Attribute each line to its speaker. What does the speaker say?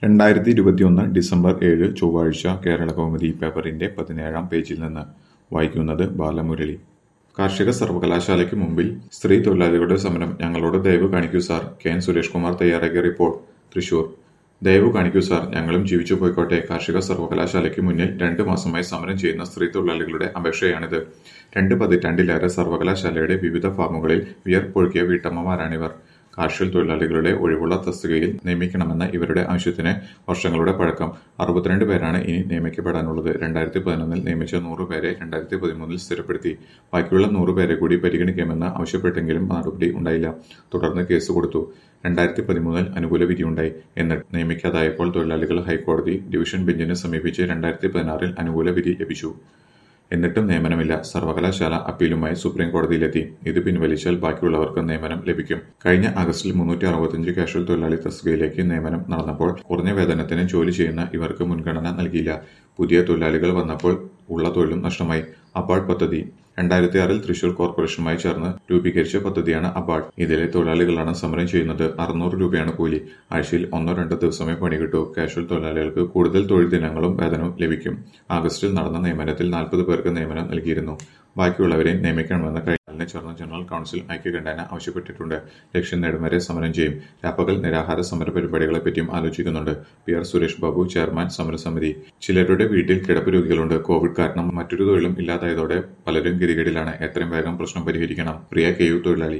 Speaker 1: രണ്ടായിരത്തി ഇരുപത്തിയൊന്ന് ഡിസംബർ ഏഴ് ചൊവ്വാഴ്ച കേരളകൗമുദി പേപ്പറിന്റെ പതിനേഴാം പേജിൽ നിന്ന് വായിക്കുന്നത് ബാലമുരളി കാർഷിക സർവകലാശാലയ്ക്ക് മുമ്പിൽ സ്ത്രീ തൊഴിലാളികളുടെ സമരം ഞങ്ങളോട് ദയവ് കാണിക്കൂ sir K N Suresh Kumar തയ്യാറാക്കിയ റിപ്പോർട്ട് തൃശൂർ ദയവ് കാണിക്കൂ സാർ ഞങ്ങളും ജീവിച്ചു പോയിക്കോട്ടെ കാർഷിക സർവകലാശാലയ്ക്ക് മുന്നിൽ രണ്ട് മാസമായി സമരം ചെയ്യുന്ന സ്ത്രീ തൊഴിലാളികളുടെ അപേക്ഷയാണിത് രണ്ട് പതിറ്റാണ്ടിലേറെ സർവകലാശാലയുടെ വിവിധ ഫാമുകളിൽ വിയർപ്പൊഴുക്കിയ വീട്ടമ്മമാരാണിവർ കാർഷിക തൊഴിലാളികളുടെ ഒഴിവുള്ള തസ്തികയിൽ നിയമിക്കണമെന്ന ഇവരുടെ ആവശ്യത്തിന് വർഷങ്ങളുടെ പഴക്കം അറുപത്തിരണ്ട് പേരാണ് ഇനി നിയമിക്കപ്പെടാനുള്ളത് രണ്ടായിരത്തി പതിനൊന്നിൽ നിയമിച്ച നൂറ് പേരെ രണ്ടായിരത്തി പതിമൂന്നിൽ സ്ഥിരപ്പെടുത്തി ബാക്കിയുള്ള നൂറ് പേരെ കൂടി പരിഗണിക്കാമെന്ന് ആവശ്യപ്പെട്ടെങ്കിലും നടപടി ഉണ്ടായില്ല തുടർന്ന് കേസ് കൊടുത്തു രണ്ടായിരത്തി പതിമൂന്നിൽ അനുകൂല വിധിയുണ്ടായി എന്നിട്ട് നിയമിക്കാതായപ്പോൾ തൊഴിലാളികൾ ഹൈക്കോടതി ഡിവിഷൻ ബെഞ്ചിനെ സമീപിച്ച് രണ്ടായിരത്തി പതിനാറിൽ അനുകൂല വിധി ലഭിച്ചു എന്നിട്ടും നിയമനമില്ല സർവകലാശാല അപ്പീലുമായി സുപ്രീം കോടതിയിലെത്തി ഇത് പിൻവലിച്ചാൽ ബാക്കിയുള്ളവർക്ക് നിയമനം ലഭിക്കും കഴിഞ്ഞ ആഗസ്റ്റിൽ മുന്നൂറ്റി അറുപത്തിയഞ്ച് കാഷ്വൽ തൊഴിലാളി തസ്തികയിലേക്ക് നിയമനം നടന്നപ്പോൾ കുറഞ്ഞ വേതനത്തിന് ജോലി ചെയ്യുന്ന ഇവർക്ക് മുൻഗണന നൽകിയില്ല പുതിയ തൊഴിലാളികൾ വന്നപ്പോൾ ഉള്ള തൊഴിലും നഷ്ടമായി അബാഡ് പദ്ധതി രണ്ടായിരത്തി ആറിൽ തൃശൂർ കോർപ്പറേഷനുമായി ചേർന്ന് രൂപീകരിച്ച പദ്ധതിയാണ് അബാഡ് ഇതിലെ തൊഴിലാളികളാണ് സമരം ചെയ്യുന്നത് അറുന്നൂറ് രൂപയാണ് കൂലി ആഴ്ചയിൽ ഒന്നോ രണ്ടോ ദിവസമേ പണി കിട്ടൂ കാഷ്വൽ തൊഴിലാളികൾക്ക് കൂടുതൽ തൊഴിൽ ദിനങ്ങളും വേതനവും ലഭിക്കും ആഗസ്റ്റിൽ നടന്ന നിയമനത്തിൽ നാൽപ്പത് പേർക്ക് നിയമനം നൽകിയിരുന്നു ബാക്കിയുള്ളവരെ നിയമിക്കണമെന്ന് കഴിഞ്ഞ ചേർന്ന ജനറൽ കൌൺസിൽ ഐക്യകണ്ഠേന ആവശ്യപ്പെട്ടിട്ടുണ്ട് ലക്ഷ്യം നേടും വരെ സമരം ചെയ്യും രാപ്പകൽ നിരാഹാര സമര പരിപാടികളെപ്പറ്റിയും ആലോചിക്കുന്നുണ്ട് P R Suresh Babu chairman സമരസമിതി ചിലരുടെ വീട്ടിൽ കിടപ്പ് രോഗികളുണ്ട് കോവിഡ് കാരണം മറ്റൊരു തൊഴിലും ഇല്ലാതായതോടെ പലരും ഗതികേടിലാണ് എത്രയും വേഗം പ്രശ്നം പരിഹരിക്കണം പ്രിയ കെ യു തൊഴിലാളി